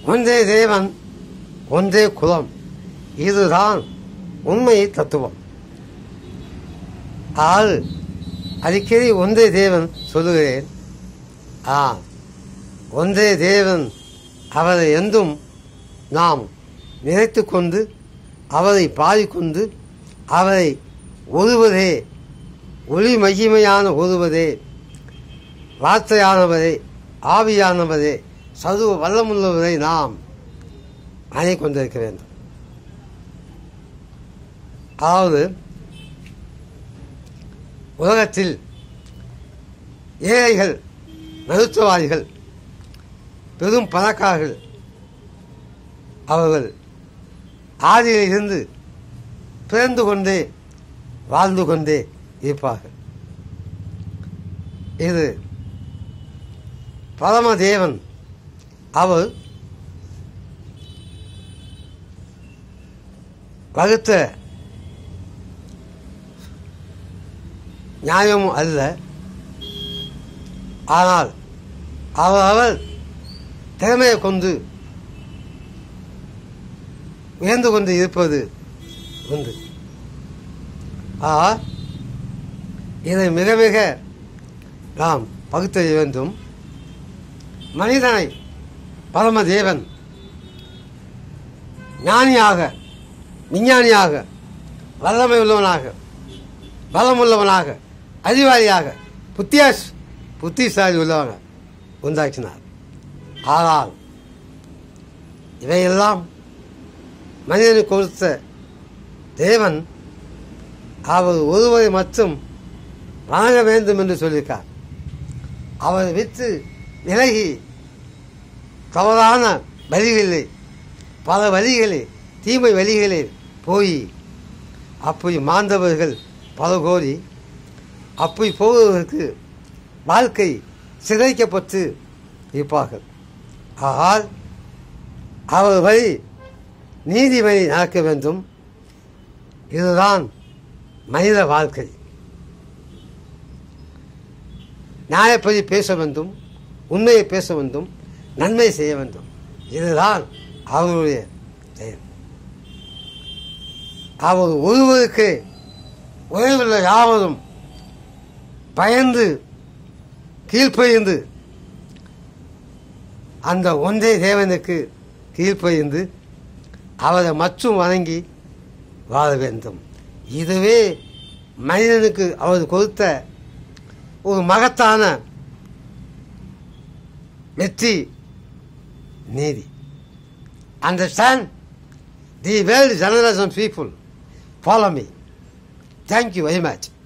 ஒன்றே தேவன் ஒன்றே குலம் இதுதான் உண்மை தத்துவம் ஆள் அடிக்கடி ஒன்றே தேவன் சொல்லுகிறேன் ஆ ஒன்றே தேவன் அவரை என்றும் நாம் நினைத்து கொண்டு அவரை பாடிக்கொண்டு அவரை ஒருவரே ஒளி மகிமையான ஒருவரே வார்த்தையானவரே ஆவியானவரே சதுவ வல்லமுள்ளவரை நாம் அணை கொண்டிருக்க வேண்டும் அதாவது உலகத்தில் ஏழைகள் நடுத்தவாதிகள் பெரும் பணக்காரர்கள் அவர்கள் ஆதியில் இருந்து பிறந்து கொண்டே வாழ்ந்து கொண்டே இருப்பார்கள் இது பரமதேவன் அவர் வகுத்த நியாயமும் அல்ல ஆனால் அவர் அவர் திறமையை கொண்டு உயர்ந்து கொண்டு இருப்பது உண்டு ஆ இதை மிக மிக நாம் பகுத்தறிய வேண்டும் மனிதனை பரமதேவன் ஞானியாக விஞ்ஞானியாக வல்லமை உள்ளவனாக பலமுள்ளவனாக அறிவாளியாக புத்தியாஸ் புத்திசாலி உள்ளவனாக உண்டாக்கினார் ஆனால் இவையெல்லாம் மனிதனுக்கு கொடுத்த தேவன் அவர் ஒருவரை மட்டும் வணங்க வேண்டும் என்று சொல்லியிருக்கார் அவரை விட்டு விலகி தவறான வழிகளிலே பல வழிகளே தீமை வழிகளே போய் அப்படி மாந்தவர்கள் பல கோடி அப்படி போவதற்கு வாழ்க்கை சிதைக்கப்பட்டு இருப்பார்கள் ஆனால் அவர் வழி நீதி வழி நடக்க வேண்டும் இதுதான் மனித வாழ்க்கை நியாயப்படி பேச வேண்டும் உண்மையை பேச வேண்டும் நன்மை செய்ய வேண்டும் இதுதான் அவருடைய செயல் அவர் ஒருவருக்கு உறவுள்ள யாவரும் பயந்து கீழ்ப்பயந்து அந்த ஒன்றே தேவனுக்கு கீழ்ப்பயந்து அவரை மற்றும் வணங்கி வாழ வேண்டும் இதுவே மனிதனுக்கு அவர் கொடுத்த ஒரு மகத்தான வெற்றி நீதி understand the world generation people follow me thank you very much